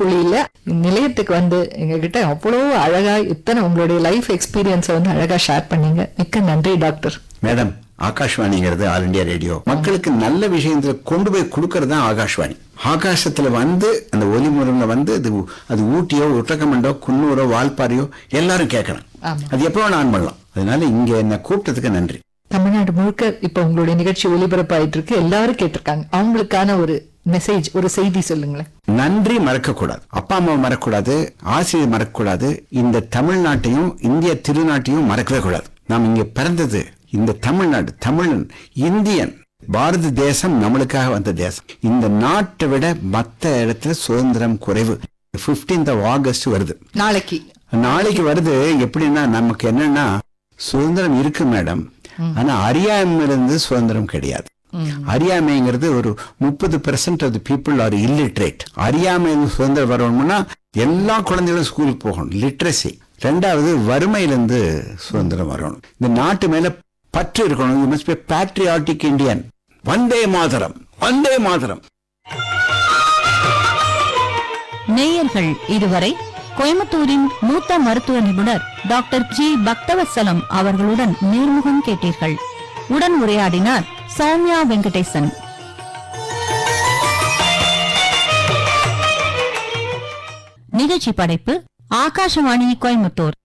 புள்ளியில நிலையத்துக்கு வந்து எங்க கிட்ட அவ்வளோ அழகா இத்தனை உங்களுடைய லைஃப் எக்ஸ்பீரியன்ஸை வந்து அழகா ஷேர் பண்ணீங்க மிக்க நன்றி டாக்டர் மேடம் ஆகாஷ்வாணிங்கிறது ஆல் இந்தியா ரேடியோ மக்களுக்கு நல்ல விஷயங்களை கொண்டு போய் கொடுக்கறது தான் ஆகாஷ்வாணி ஆகாசத்துல வந்து அந்த ஒலி முறையில வந்து அது அது ஊட்டியோ உட்டக்கமண்டோ குன்னூரோ வால்பாறையோ எல்லாரும் கேட்கணும் ஆமா. அது எப்போ வேணா ஆன் பண்ணலாம் அதனால இங்க என்ன கூப்பிட்டதுக்கு நன்றி தமிழ்நாடு முழுக்க இப்ப உங்களுடைய நிகழ்ச்சி ஒளிபரப்பாயிட்டு இருக்கு எல்லாரும் கேட்டிருக்காங்க அவங்களுக்கான ஒரு மெசேஜ் ஒரு செய்தி சொல்லுங்களேன் நன்றி மறக்கக்கூடாது அப்பா அம்மா மறக்கக்கூடாது ஆசிரியர் மறக்கக்கூடாது இந்த தமிழ்நாட்டையும் இந்திய திருநாட்டையும் மறக்கவே கூடாது நாம் இங்க பிறந்தது இந்த தமிழ்நாடு தமிழன் இந்தியன் பாரத தேசம் நம்மளுக்காக வந்த தேசம் இந்த நாட்டை விட மத்த இடத்துல சுதந்திரம் குறைவு 15th ஆஃப் ஆகஸ்ட் வருது நாளைக்கு நாளைக்கு வருது எப்படின்னா நமக்கு என்னன்னா சுதந்திரம் இருக்கு மேடம் ஆனா அறியாமையிலிருந்து சுதந்திரம் கிடையாது அறியாமைங்கிறது ஒரு முப்பது percent of the people are illiterate அறியாமையில சுதந்திரம் வரணும்னா எல்லா குழந்தைகளும் ஸ்கூலுக்கு போகணும் லிட்ரஸி ரெண்டாவது வறுமையிலிருந்து சுதந்திரம் வரணும் இந்த நாட்டு மேல பற்று இருக்கணும் you must be patriotic Indian Vande Mataram Vande Mataram நேயர்கள் இதுவரை கோயம்புத்தூரின் மூத்த மருத்துவ நிபுணர் டாக்டர் ஜி பக்தவத்சலம் அவர்களுடன் நேர்முகம் கேட்டீர்கள் உடன் உரையாடினார் சௌமியா வெங்கடேசன் நிகழ்ச்சி படைப்பு ஆகாஷவாணி கோயம்புத்தூர்